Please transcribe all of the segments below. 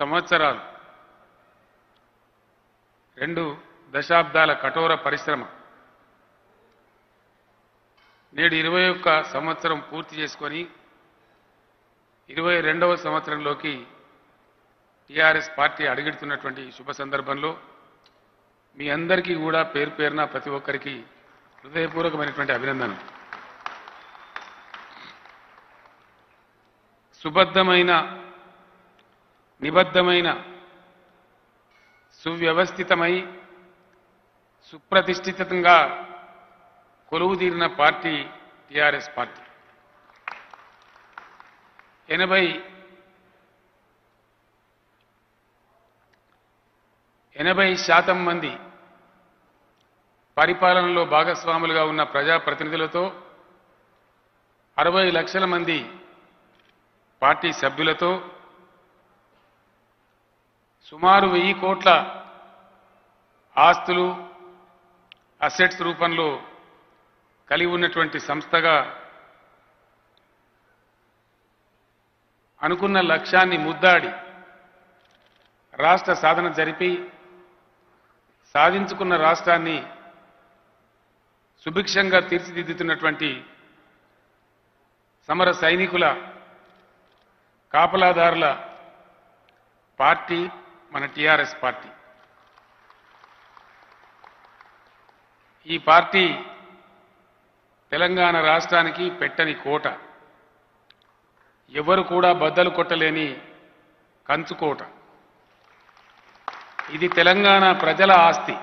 సంవత్సరాలు రెండు దశాబ్దాల కఠోర పరిశ్రమ నేడు ఇరవై ఒక్క సంవత్సరం పూర్తి చేసుకొని ఇరవై రెండవ సంవత్సరంలోకి టీఆర్ఎస్ పార్టీ అడుగెడుతున్నటువంటి ఈ శుభ సందర్భంలో మీ అందరికీ కూడా పేరు పేరున ప్రతి ఒక్కరికి హృదయపూర్వకమైనటువంటి అభినందనలు సుబద్ధమైన నిబద్ధమైన సువ్యవస్థితమై సుప్రతిష్ఠితంగా కొలువు తీరిన పార్టీ టిఆర్ఎస్ పార్టీ ఎనభై ఎనభై శాతం మంది పరిపాలనలో భాగస్వాములుగా ఉన్న ప్రజాప్రతినిధులతో అరవై లక్షల మంది పార్టీ సభ్యులతో సుమారు వెయ్యి కోట్ల ఆస్తులు అసెట్స్ రూపంలో కలిగి ఉన్నటువంటి సంస్థగా అనుకున్న లక్ష్యాన్ని ముద్దాడి రాష్ట్ర సాధన జరిపి సాధించుకున్న రాష్ట్రాన్ని సుభిక్షంగా తీర్చిదిద్దుతున్నటువంటి సమర సైనికుల కాపలాదారుల పార్టీ మన టిఆర్ఎస్ పార్టీ ఈ పార్టీ తెలంగాణ రాష్ట్రానికి పెట్టని కోట ఎవరు కూడా బద్దలు కొట్టలేని కంచుకోట ఇది తెలంగాణ ప్రజల ఆస్తి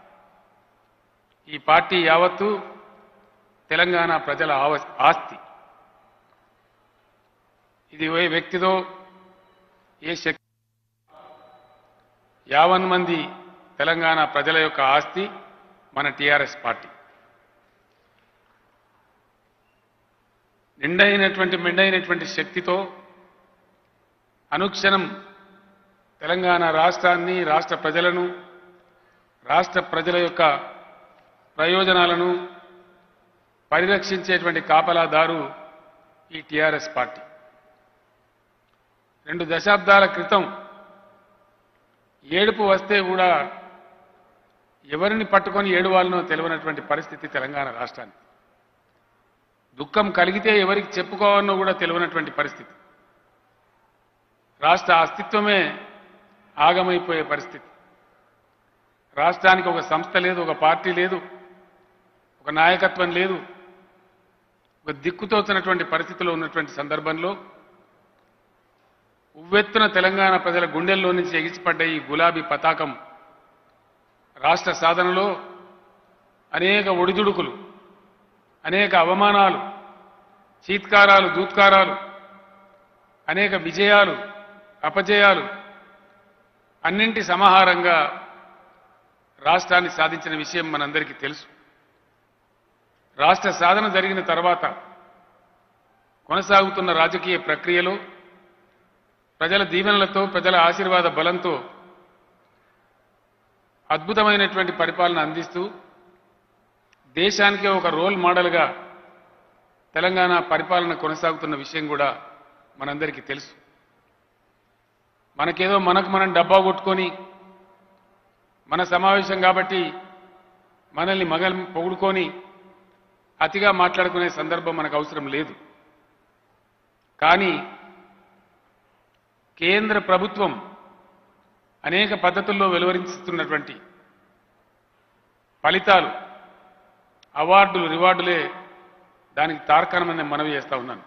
ఈ పార్టీ యావత్తు తెలంగాణ ప్రజల ఆవ- ఆస్తి ఇది ఏ వ్యక్తిదో ఏ శక్తి యావన్ మంది తెలంగాణ ప్రజల యొక్క ఆస్తి మన టిఆర్ఎస్ పార్టీ నిండైనటువంటి మెండైనటువంటి శక్తితో అనుక్షణం తెలంగాణ రాష్ట్రాన్ని రాష్ట్ర ప్రజలను రాష్ట్ర ప్రజల యొక్క ప్రయోజనాలను పరిరక్షించేటువంటి కాపలాదారు ఈ టిఆర్ఎస్ పార్టీ రెండు దశాబ్దాల క్రితం ఏడుపు వస్తే కూడా ఎవరిని పట్టుకొని ఏడువాలనో తెలియనటువంటి పరిస్థితి తెలంగాణ రాష్ట్రానికి దుఃఖం కలిగితే ఎవరికి చెప్పుకోవాలనో కూడా తెలియనటువంటి పరిస్థితి రాష్ట్ర అస్తిత్వమే ఆగమైపోయే పరిస్థితి రాష్ట్రానికి ఒక సంస్థ లేదు ఒక పార్టీ లేదు ఒక నాయకత్వం లేదు ఒక దిక్కుతోచినటువంటి పరిస్థితిలో ఉన్నటువంటి సందర్భంలో ఉవ్వెత్తున తెలంగాణ ప్రజల గుండెల్లో నుంచి ఎగిసిపడ్డ ఈ గులాబీ పతాకం రాష్ట్ర సాధనలో అనేక ఒడిదుడుకులు అనేక అవమానాలు చీత్కారాలు దూత్కారాలు అనేక విజయాలు అపజయాలు అన్నింటి సమాహారంగా రాష్ట్రాన్ని సాధించిన విషయం మనందరికీ తెలుసు రాష్ట్ర సాధన జరిగిన తర్వాత కొనసాగుతున్న రాజకీయ ప్రక్రియలో ప్రజల దీవెనలతో ప్రజల ఆశీర్వాద బలంతో అద్భుతమైనటువంటి పరిపాలన అందిస్తూ దేశానికే ఒక రోల్ మోడల్గా తెలంగాణ పరిపాలన కొనసాగుతున్న విషయం కూడా మనందరికీ తెలుసు మనకేదో మనకు మనం డబ్బా కొట్టుకొని మన సమావేశం కాబట్టి మనల్ని మగల్ పొగుడుకొని అతిగా మాట్లాడుకునే సందర్భం మనకు అవసరం లేదు కానీ కేంద్ర ప్రభుత్వం అనేక పద్ధతుల్లో వెలువరిస్తున్నటువంటి ఫలితాలు అవార్డులు రివార్డులే దానికి తార్కాణమని నేను మనవి చేస్తా ఉన్నాను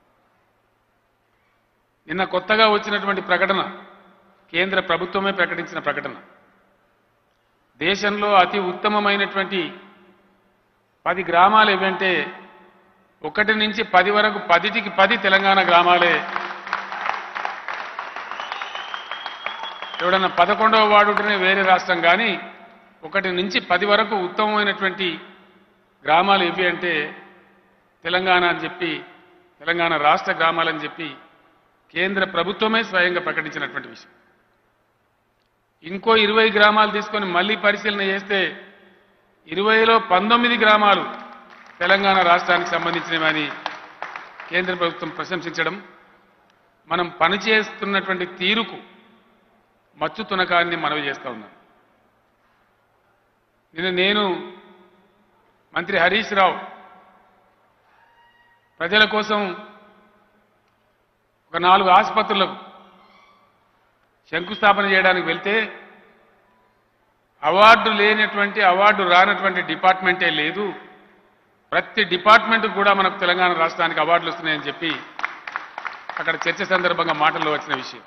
నిన్న కొత్తగా వచ్చినటువంటి ప్రకటన కేంద్ర ప్రభుత్వమే ప్రకటించిన ప్రకటన దేశంలో అతి ఉత్తమమైనటువంటి పది గ్రామాలు ఏవంటే ఒకటి నుంచి పది వరకు పదిటికి పది తెలంగాణ గ్రామాలే ఎవడన్నా పదకొండవ వార్డు ఉంటేనే వేరే రాష్ట్రం కానీ ఒకటి నుంచి పది వరకు ఉత్తమమైనటువంటి గ్రామాలు ఇవి అంటే తెలంగాణ అని చెప్పి తెలంగాణ రాష్ట్ర గ్రామాలని చెప్పి కేంద్ర ప్రభుత్వమే స్వయంగా ప్రకటించినటువంటి విషయం ఇంకో ఇరవై గ్రామాలు తీసుకొని మళ్ళీ పరిశీలన చేస్తే ఇరవైలో పంతొమ్మిది గ్రామాలు తెలంగాణ రాష్ట్రానికి సంబంధించినవని కేంద్ర ప్రభుత్వం ప్రశంసించడం మనం పనిచేస్తున్నటువంటి తీరుకు మచ్చు తునకాన్ని మనవి చేస్తా ఉన్నాను నిన్న నేను మంత్రి హరీష్ రావు ప్రజల కోసం ఒక నాలుగు ఆసుపత్రులకు శంకుస్థాపన చేయడానికి వెళ్తే అవార్డు లేనటువంటి అవార్డు రానటువంటి డిపార్ట్మెంటే లేదు ప్రతి డిపార్ట్మెంట్ కూడా మనకు తెలంగాణ రాష్ట్రానికి అవార్డులు వస్తున్నాయని చెప్పి అక్కడ చర్చ సందర్భంగా మాటల్లో వచ్చిన విషయం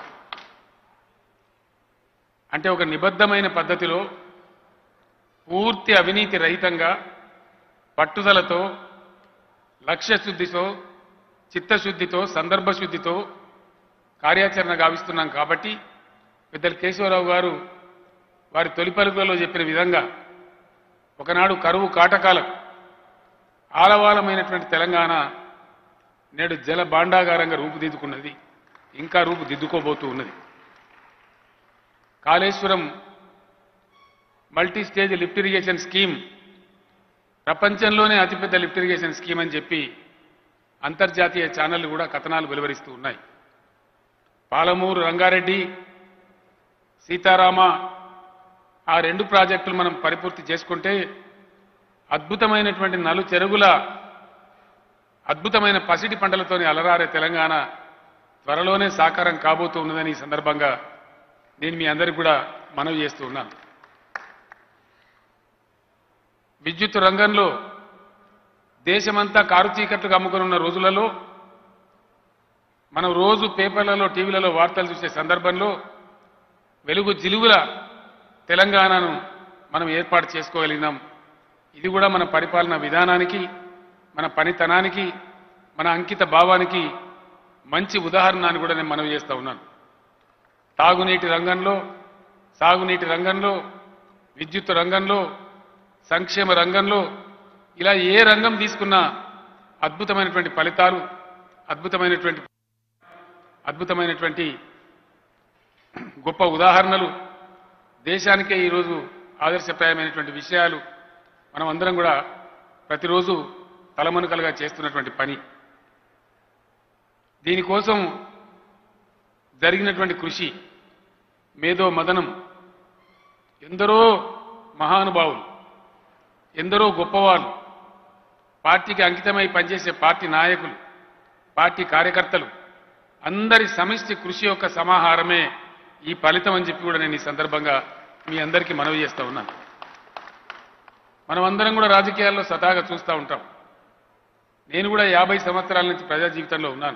అంటే ఒక నిబద్ధమైన పద్ధతిలో పూర్తి అవినీతి రహితంగా పట్టుదలతో లక్ష్యశుద్ధితో చిత్తశుద్ధితో సందర్భశుద్ధితో కార్యాచరణ గావిస్తున్నాం కాబట్టి పెద్దలు కేశవరావు గారు వారి తొలి పలుకులలో చెప్పిన విధంగా ఒకనాడు కరువు కాటకాలకు ఆలవాలమైనటువంటి తెలంగాణ నేడు జల భాండాగారంగా రూపుదిద్దుకున్నది ఇంకా రూపుదిద్దుకోబోతూ ఉన్నది Kaleshwaram multi stage lift irrigation scheme ప్రపంచంలోనే అతిపెద్ద లిఫ్ట్ ఇరిగేషన్ స్కీమ్ అని చెప్పి అంతర్జాతీయ ఛానళ్లు కూడా కథనాలు వెలువరిస్తూ ఉన్నాయి పాలమూరు రంగారెడ్డి సీతారామ ఆ రెండు ప్రాజెక్టులు మనం పరిపూర్తి చేసుకుంటే అద్భుతమైనటువంటి నలు చెరుగుల అద్భుతమైన పసిడి పంటలతోని అలరారే తెలంగాణ త్వరలోనే సాకారం కాబోతూ ఉన్నదని ఈ సందర్భంగా నేను మీ అందరికి కూడా మనవి చేస్తూ ఉన్నాను విద్యుత్ రంగంలో దేశమంతా కారు చీకట్లుగా అమ్ముకుని ఉన్న రోజులలో మనం రోజు పేపర్లలో టీవీలలో వార్తలు చూసే సందర్భంలో వెలుగు జిలుగుల తెలంగాణను మనం ఏర్పాటు చేసుకోగలిగినాం ఇది కూడా మన పరిపాలన విధానానికి మన పనితనానికి మన అంకిత భావానికి మంచి ఉదాహరణ అని కూడా నేను మనవి చేస్తా ఉన్నాను తాగునీటి రంగంలో సాగునీటి రంగంలో విద్యుత్ రంగంలో సంక్షేమ రంగంలో ఇలా ఏ రంగం తీసుకున్నా అద్భుతమైనటువంటి ఫలితాలు అద్భుతమైనటువంటి అద్భుతమైనటువంటి గొప్ప ఉదాహరణలు దేశానికే ఈరోజు ఆదర్శప్రాయమైనటువంటి విషయాలు మనం అందరం కూడా ప్రతిరోజు తలమనుకలుగా చేస్తున్నటువంటి పని దీనికోసం జరిగినటువంటి కృషి మేధో మదనం ఎందరో మహానుభావులు ఎందరో గొప్పవాళ్ళు పార్టీకి అంకితమై పనిచేసే పార్టీ నాయకులు పార్టీ కార్యకర్తలు అందరి సమిష్టి కృషి యొక్క సమాహారమే ఈ ఫలితం అని చెప్పి కూడా నేను ఈ సందర్భంగా మీ అందరికీ మనవి చేస్తా ఉన్నాను మనం అందరం కూడా రాజకీయాల్లో సదాగా చూస్తూ ఉంటాం నేను కూడా యాభై సంవత్సరాల నుంచి ప్రజా జీవితంలో ఉన్నాను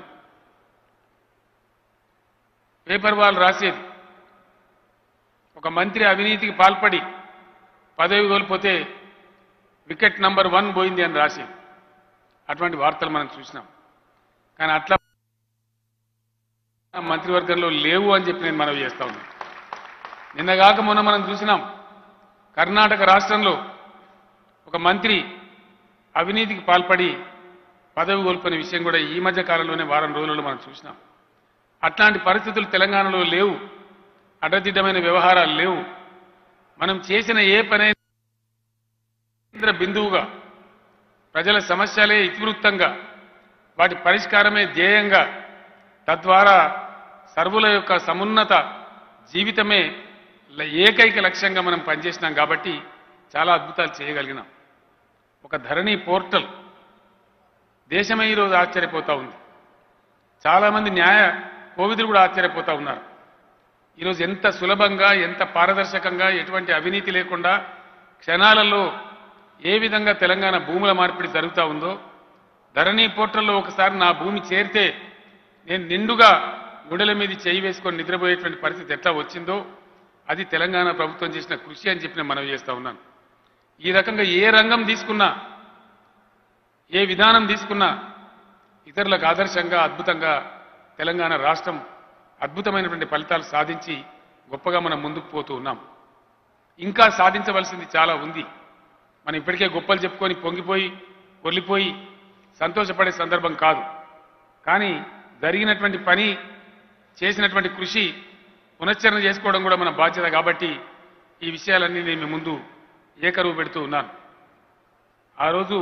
పేపర్ వాళ్ళు రాసేది ఒక మంత్రి అవినీతికి పాల్పడి పదవి కోల్పోతే వికెట్ నంబర్ వన్ పోయింది అని రాసేది అటువంటి వార్తలు మనం చూసినాం కానీ అట్లా మంత్రివర్గంలో లేవు అని చెప్పి నేను మనవి చేస్తా ఉన్నాను నిన్నగాక మొన్న మనం చూసినాం కర్ణాటక రాష్ట్రంలో ఒక మంత్రి అవినీతికి పాల్పడి పదవి కోల్పోయిన విషయం కూడా ఈ మధ్య కాలంలోనే వారం రోజులలో మనం చూసినాం అట్లాంటి పరిస్థితులు తెలంగాణలో లేవు అడ్డదిడ్డమైన వ్యవహారాలు లేవు మనం చేసిన ఏ పనైనా కేంద్ర బిందువుగా ప్రజల సమస్యలే ఇతివృత్తంగా వాటి పరిష్కారమే ధ్యేయంగా తద్వారా సర్వుల యొక్క సమున్నత జీవితమే ల- ఏకైక లక్ష్యంగా మనం పనిచేసినాం కాబట్టి చాలా అద్భుతాలు చేయగలిగినాం ఒక ధరణి పోర్టల్ దేశమే ఈరోజు ఆశ్చర్యపోతా ఉంది చాలామంది న్యాయ కోవిదులు కూడా ఆశ్చర్యపోతా ఉన్నారు ఈరోజు ఎంత సులభంగా ఎంత పారదర్శకంగా ఎటువంటి అవినీతి లేకుండా క్షణాలలో ఏ విధంగా తెలంగాణ భూముల మార్పిడి జరుగుతూ ఉందో ధరణి పోర్టల్లో ఒకసారి నా భూమి చేరితే నేను నిండుగా గుండెల మీద చేయి వేసుకొని నిద్రపోయేటువంటి పరిస్థితి ఎట్లా వచ్చిందో అది తెలంగాణ ప్రభుత్వం చేసిన కృషి అని చెప్పి నేను మనవి చేస్తా ఉన్నాను ఈ రకంగా ఏ రంగం తీసుకున్నా ఏ విధానం తీసుకున్నా ఇతరులకు ఆదర్శంగా అద్భుతంగా తెలంగాణ రాష్ట్రం అద్భుతమైనటువంటి ఫలితాలు సాధించి గొప్పగా మనం ముందుకు పోతూ ఉన్నాం ఇంకా సాధించవలసింది చాలా ఉంది మనం ఇప్పటికే గొప్పలు చెప్పుకొని పొంగిపోయి కొల్లిపోయి సంతోషపడే సందర్భం కాదు కానీ జరిగినటువంటి పని చేసినటువంటి కృషి పునశ్చరణ చేసుకోవడం కూడా మన బాధ్యత కాబట్టి ఈ విషయాలన్నీ నేను మీ ముందు ఏకరువు పెడుతూ ఉన్నాను ఆ రోజు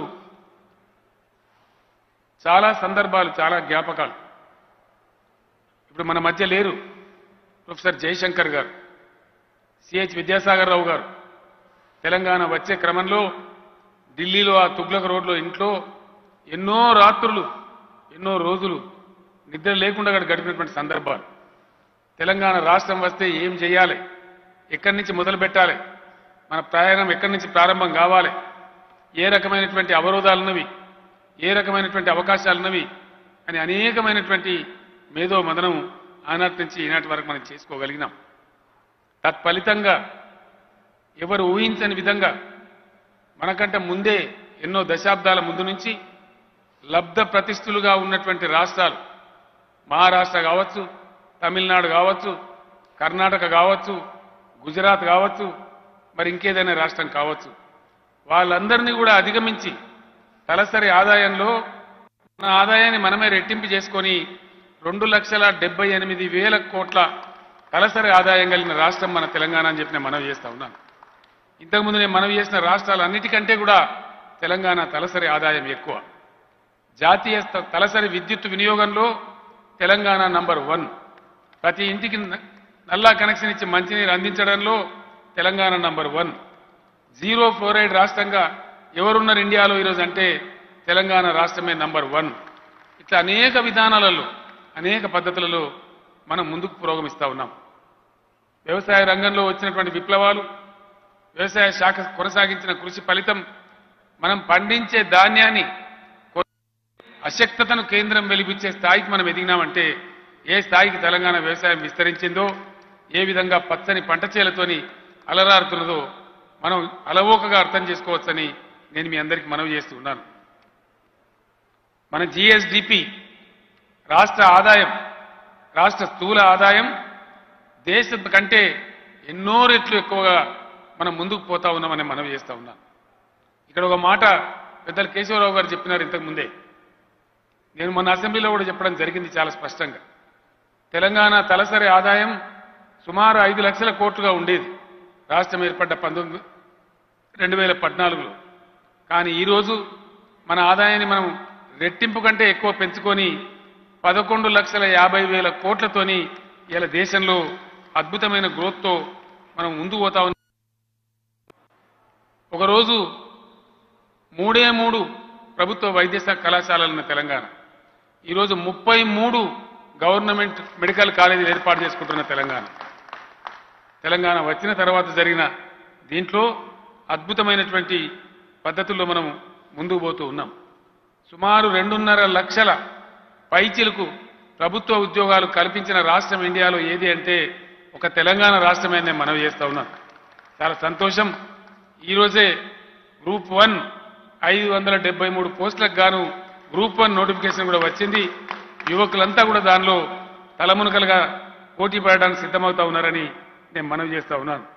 చాలా సందర్భాలు చాలా జ్ఞాపకాలు ఇప్పుడు మన మధ్య లేరు ప్రొఫెసర్ జయశంకర్ గారు సిహెచ్ విద్యాసాగర్ రావు గారు తెలంగాణ వచ్చే క్రమంలో ఢిల్లీలో ఆ తుగ్లక్ రోడ్లో ఇంట్లో ఎన్నో రాత్రులు ఎన్నో రోజులు నిద్ర లేకుండా అక్కడ గడిపినటువంటి సందర్భాలు తెలంగాణ రాష్ట్రం వస్తే ఏం చేయాలి ఎక్కడి నుంచి మొదలు పెట్టాలి మన ప్రయాణం ఎక్కడి నుంచి ప్రారంభం కావాలి ఏ రకమైనటువంటి అవరోధాలున్నవి ఏ రకమైనటువంటి అవకాశాలున్నవి అని అనేకమైనటువంటి మేధో మదనం ఆనాటి నుంచి ఈనాటి వరకు మనం చేసుకోగలిగినాం తత్ఫలితంగా ఎవరు ఊహించని విధంగా మనకంటే ముందే ఎన్నో దశాబ్దాల ముందు నుంచి లబ్ధ ప్రతిష్ఠులుగా ఉన్నటువంటి రాష్ట్రాలు మహారాష్ట్ర కావచ్చు తమిళనాడు కావచ్చు కర్ణాటక కావచ్చు గుజరాత్ కావచ్చు మరి ఇంకేదైనా రాష్ట్రం కావచ్చు వాళ్ళందరినీ కూడా అధిగమించి తలసరి ఆదాయంలో మన ఆదాయాన్ని మనమే రెట్టింపు చేసుకొని రెండు లక్షల డెబ్బై ఎనిమిది వేల కోట్ల తలసరి ఆదాయం కలిగిన రాష్ట్రం మన తెలంగాణ అని చెప్పి నేను మనవి చేస్తా ఉన్నాను ఇంతకుముందు నేను మనవి చేసిన రాష్ట్రాలన్నిటికంటే కూడా తెలంగాణ తలసరి ఆదాయం ఎక్కువ జాతీయ స్థ- తలసరి విద్యుత్ వినియోగంలో తెలంగాణ నంబర్ వన్ ప్రతి ఇంటికి న- నల్లా కనెక్షన్ ఇచ్చి మంచినీరు అందించడంలో Telangana number one zero fluoride రాష్ట్రంగా ఎవరున్నారు ఇండియాలో ఈరోజు అంటే తెలంగాణ రాష్ట్రమే నంబర్ వన్ ఇట్లా అనేక విధానాలలో అనేక పద్ధతులలో మనం ముందుకు పురోగమిస్తా ఉన్నాం వ్యవసాయ రంగంలో వచ్చినటువంటి విప్లవాలు వ్యవసాయ శాఖ కొనసాగించిన కృషి ఫలితం మనం పండించే ధాన్యాన్ని కొ- అశక్తతను కేంద్రం వెలిపించే స్థాయికి మనం ఎదిగినామంటే ఏ స్థాయికి తెలంగాణ వ్యవసాయం విస్తరించిందో ఏ విధంగా పచ్చని పంట చేలతోని అలరారుతున్నదో మనం అలవోకగా అర్థం చేసుకోవచ్చని నేను మీ అందరికీ మనవి చేస్తూ ఉన్నాను మన జిఎస్డిపి రాష్ట్ర ఆదాయం రాష్ట్ర స్థూల ఆదాయం దేశం కంటే ఎన్నో రెట్లు ఎక్కువగా మనం ముందుకు పోతా ఉన్నామని మనవి చేస్తా ఉన్నాను ఇక్కడ ఒక మాట పెద్దలు కేశవరావు గారు చెప్పినారు ఇంతకు ముందే నేను మన అసెంబ్లీలో కూడా చెప్పడం జరిగింది చాలా స్పష్టంగా తెలంగాణ తలసరి ఆదాయం సుమారు ఐదు లక్షల కోట్లుగా ఉండేది రాష్ట్రం ఏర్పడ్డ పంతొమ్మిది రెండు వేల పద్నాలుగులో కానీ ఈరోజు మన ఆదాయాన్ని మనం రెట్టింపు కంటే ఎక్కువ పెంచుకొని పదకొండు లక్షల యాభై వేల కోట్లతోని ఇలా దేశంలో అద్భుతమైన గ్రోత్తో మనం ముందుకు పోతా ఉన్నాం ఒకరోజు మూడే మూడు ప్రభుత్వ వైద్య శాఖ కళాశాలలు ఉన్న తెలంగాణ ఈరోజు ముప్పై మూడు గవర్నమెంట్ మెడికల్ కాలేజీలు ఏర్పాటు చేసుకుంటున్న తెలంగాణ తెలంగాణ వచ్చిన తర్వాత జరిగిన దీంట్లో అద్భుతమైనటువంటి పద్ధతుల్లో మనం ముందుకు పోతూ ఉన్నాం సుమారు రెండున్నర లక్షల పైచిలకు ప్రభుత్వ ఉద్యోగాలు కల్పించిన రాష్ట్రం ఇండియాలో ఏది అంటే ఒక తెలంగాణ రాష్ట్రమే అని నేను మనవి చేస్తా ఉన్నాను చాలా సంతోషం ఈరోజే గ్రూప్ వన్ ఐదు వందల డెబ్బై మూడు పోస్టులకు గాను గ్రూప్ వన్ నోటిఫికేషన్ కూడా వచ్చింది యువకులంతా కూడా దానిలో తలమునకలుగా పోటీ పడడానికి సిద్ధమవుతా ఉన్నారని నేను మనవి చేస్తా ఉన్నాను